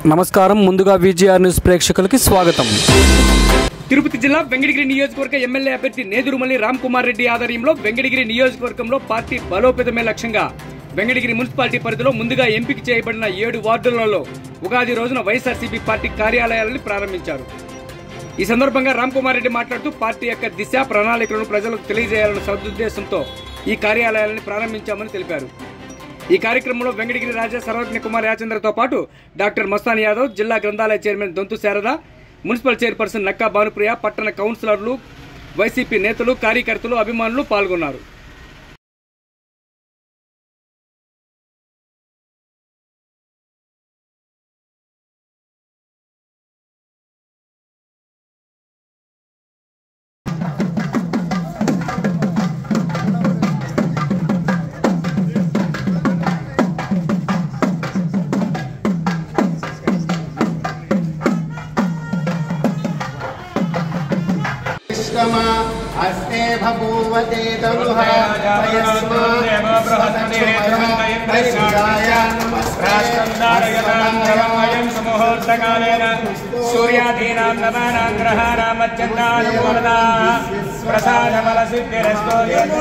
నమస్కారం ముందుగా VGR news ప్రేక్షకులకి స్వాగతం తిరుపతి జిల్లా వెంకటగిరి నియోజకవర్గ ఎమ్మెల్యే అభ్యర్థి నేదురుమల్లి రామ్ కుమార్ రెడ్డి ఆధ్వర్యంలో వెంకటగిరి నియోజకవర్గంలో పార్టీ బలోపేతమే లక్ష్యంగా వెంకటగిరి మున్సిపాలిటీ పరిధిలో ముందుగా ఎంపిక చేయబడిన ఏడు వార్డులలో ఉగాది రోజున వైఎస్ఆర్సీపీ పార్టీ కార్యాలయాలను ప్రారంభించారు ఈ సందర్భంగా రామ్ కుమార్ రెడ్డి మాట్లాడుతూ పార్టీ యొక్క దిశ ప్రణాళికలను ప్రజలకు తెలియజేయాలన్న సదుద్దేశంతో ఈ కార్యాలయాలను ప్రారంభించామని తెలిపారు ఈ కార్యక్రమంలో వెంకటగిరి రాజా సర్వజ్ఞ కుమార్ యాచంద్రతో పాటు డాక్టర్ మస్తాన్ యాదవ్ జిల్లా గ్రంథాలయ chairman Donthu Sharada municipal chairperson Nakka Bhanupriya పట్టణ కౌన్సిలర్లు వైసీపీ నేతలు కార్యకర్తలు అభిమానులు పాల్గొన్నారు विश्वमा हस्ते बभूवते तनुः సూర్యాధీనాం నవానాం గ్రహాణాం అత్యంతానుకూలతా ప్రసాదమల సిద్ధిరస్తో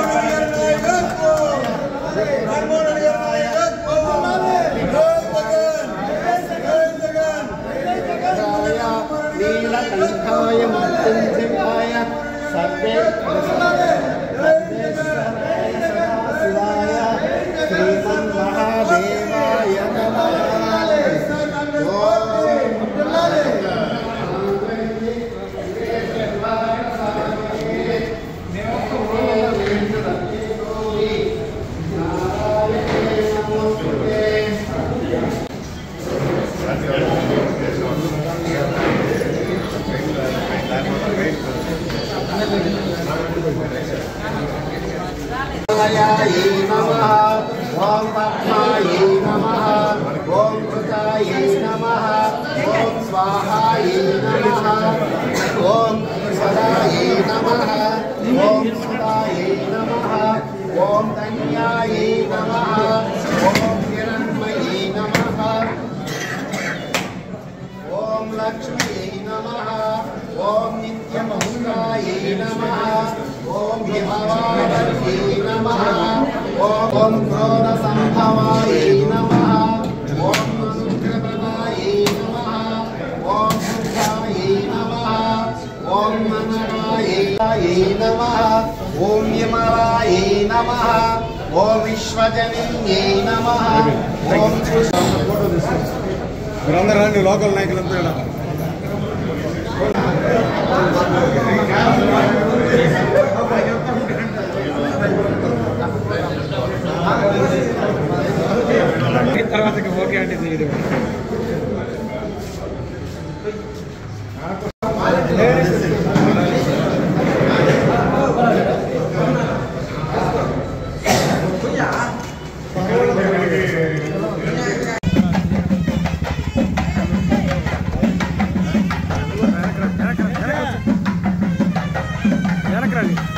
नीलकण्ठाय मृत्युञ्जयाय सर्वे शिवाय श्रीमन्महादेवाय नमः य नमः ॐ पद्मायै नमः ॐ कृतायै नमः ॐ स्वाहायै नमः ॐ सदायै नमः ॐ सुदायै नमः ॐ धन्यायै नमः ॐ हिरण्मयै नमः ॐ लक्ष्म्यै नमः ॐ नित्यमहुरायै नमः ॐ हिमवावर्यै नमः ॐ क्रोधसम्भवायै नमः ॐ मनुग्रहणायै नमः ॐ सुखायै नमः ॐ मनरायै नमः ॐ यमरायै नमः ॐ विश्वजनिन्यै नमः ॐ మీరందరూ రండి లోకల్ నాయకులంతా ఈడ. తర్వాత ఓకే అంటే తీయడం వెనక్కి రండి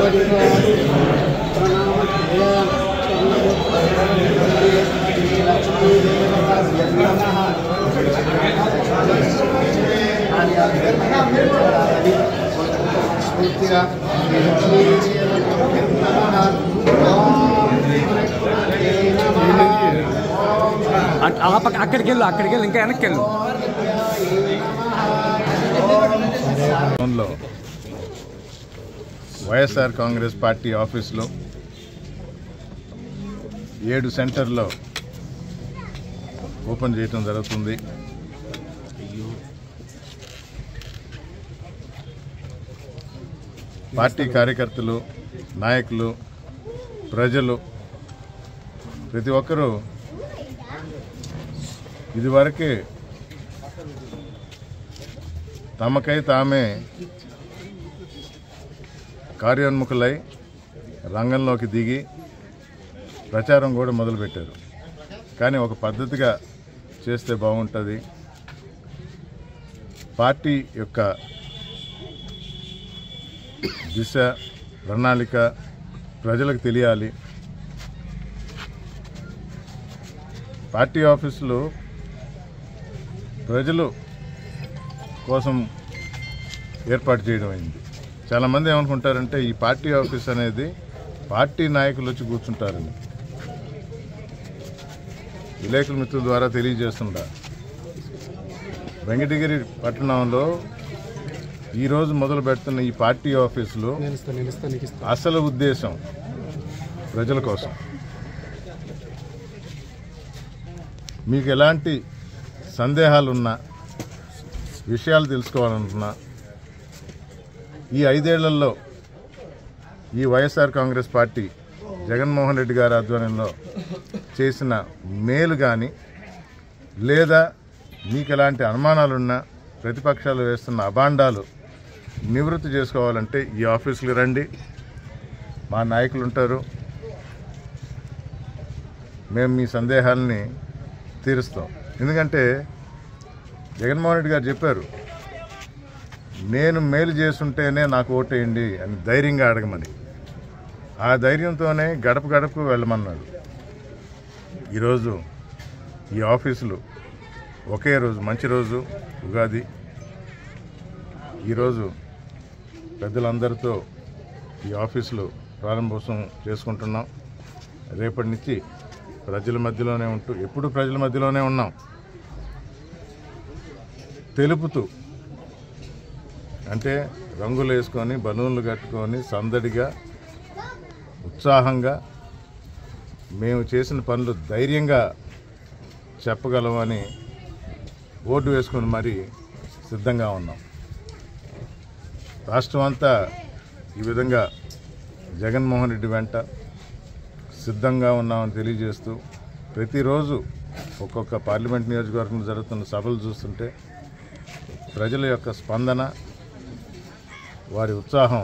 స్ఫూర్తిగా అట్- ఆ పక్క అక్కడికి వెళ్ళు అక్కడికి వెళ్ళు ఇంకా వెనక్కి వెళ్ళు లో వైఎస్ఆర్ కాంగ్రెస్ పార్టీ ఆఫీసులో ఏడు సెంటర్లో ఓపెన్ చేయటం జరుగుతుంది పార్టీ కార్యకర్తలు నాయకులు ప్రజలు ప్రతి ఒక్కరూ ఇదివరకే తమకై తామే కార్యోన్ముఖులై రంగంలోకి దిగి ప్రచారం కూడా మొదలుపెట్టారు కానీ ఒక పద్ధతిగా చేస్తే బాగుంటుంది పార్టీ యొక్క దిశ ప్రణాళిక ప్రజలకు తెలియాలి పార్టీ ఆఫీసులు ప్రజలు కోసం ఏర్పాటు చేయడం అయింది చాలామంది ఏమనుకుంటారంటే ఈ పార్టీ ఆఫీస్ అనేది పార్టీ నాయకులు వచ్చి కూర్చుంటారని విలేకరుల మిత్రుల ద్వారా తెలియజేస్తుండ వెంకటగిరి పట్టణంలో ఈరోజు మొదలు పెడుతున్న ఈ పార్టీ ఆఫీసులో అసలు ఉద్దేశం ప్రజల కోసం మీకు ఎలాంటి సందేహాలున్నా విషయాలు తెలుసుకోవాలనుకున్నా ఈ ఐదేళ్లలో ఈ వైఎస్ఆర్ కాంగ్రెస్ పార్టీ జగన్మోహన్ రెడ్డి గారి ఆధ్వర్యంలో చేసిన మేలు కానీ లేదా మీకు ఎలాంటి అనుమానాలున్నా ప్రతిపక్షాలు వేస్తున్న అభాండాలు నివృత్తి చేసుకోవాలంటే ఈ ఆఫీసుకి రండి మా నాయకులు ఉంటారు మేము మీ సందేహాలని తీరుస్తాం ఎందుకంటే జగన్మోహన్ రెడ్డి గారు చెప్పారు నేను మేలు చేస్తుంటేనే నాకు ఓటేయండి అని ధైర్యంగా అడగమని ఆ ధైర్యంతోనే గడప గడపకు వెళ్ళమన్నాడు ఈరోజు ఈ ఆఫీసులు ఒకే రోజు మంచి రోజు ఉగాది ఈరోజు పెద్దలందరితో ఈ ఆఫీసులు ప్రారంభోత్సవం చేసుకుంటున్నాం రేపటి నుంచి ప్రజల మధ్యలోనే ఉంటూ ఎప్పుడు ప్రజల మధ్యలోనే ఉన్నాం తెలుపుతూ అంటే రంగులు వేసుకొని బలూన్లు కట్టుకొని సందడిగా ఉత్సాహంగా మేము చేసిన పనులు ధైర్యంగా చెప్పగలమని ఓటు వేసుకొని మరీ సిద్ధంగా ఉన్నాం రాష్ట్రం అంతా ఈ విధంగా జగన్మోహన్ రెడ్డి వెంట సిద్ధంగా ఉన్నామని తెలియజేస్తూ ప్రతిరోజు ఒక్కొక్క పార్లమెంట్ నియోజకవర్గంలో జరుగుతున్న సభలు చూస్తుంటే ప్రజల యొక్క స్పందన వారి ఉత్సాహం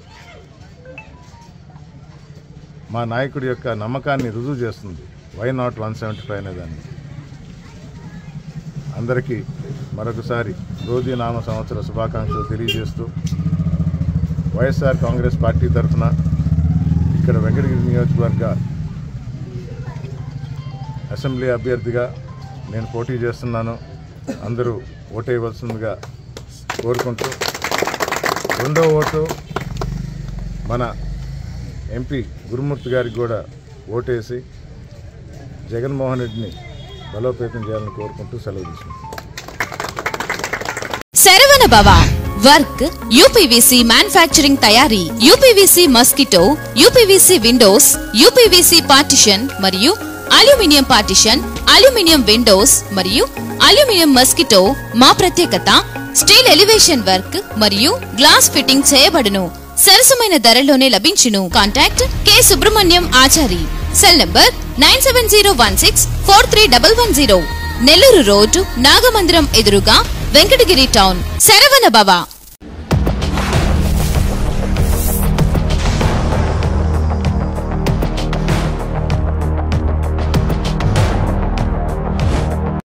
మా నాయకుడి యొక్క నమ్మకాన్ని రుజువు చేస్తుంది why not one seventy five అనేదాన్ని అందరికీ మరొకసారి రోజీ నామ సంవత్సర శుభాకాంక్షలు తెలియజేస్తూ వైఎస్ఆర్ కాంగ్రెస్ పార్టీ తరఫున ఇక్కడ వెంకటగిరి నియోజకవర్గ అసెంబ్లీ అభ్యర్థిగా నేను పోటీ చేస్తున్నాను అందరూ ఓటేయవలసిందిగా కోరుకుంటూ రెండో ఓటు మన ఎంపీ గురుమూర్తి గారికి కూడా ఓటేసి జగన్మోహన్ రెడ్డిని బలోపేతం చేయాలని కోరుకుంటూ సెలవు తీసుకుంటాను Saravana Bhava work UPVC manufacturing తయారీ UPVC mosquito UPVC windows UPVC partition మరియు అల్యూమినియం పార్టిషన్ అల్యూమినియం విండోస్ మరియు అల్యూమినియం మస్కిటో మా ప్రత్యేకత స్టీల్ ఎలివేషన్ వర్క్ మరియు గ్లాస్ ఫిట్టింగ్ చేయబడును సరసమైన ధరలోనే లభించును contact K Subrahmanyam Achari cell number nine seven zero one six four three double one zero Nellore road Nagamandiram ఎదురుగా వెంకటగిరి టౌన్ శరవణ భవ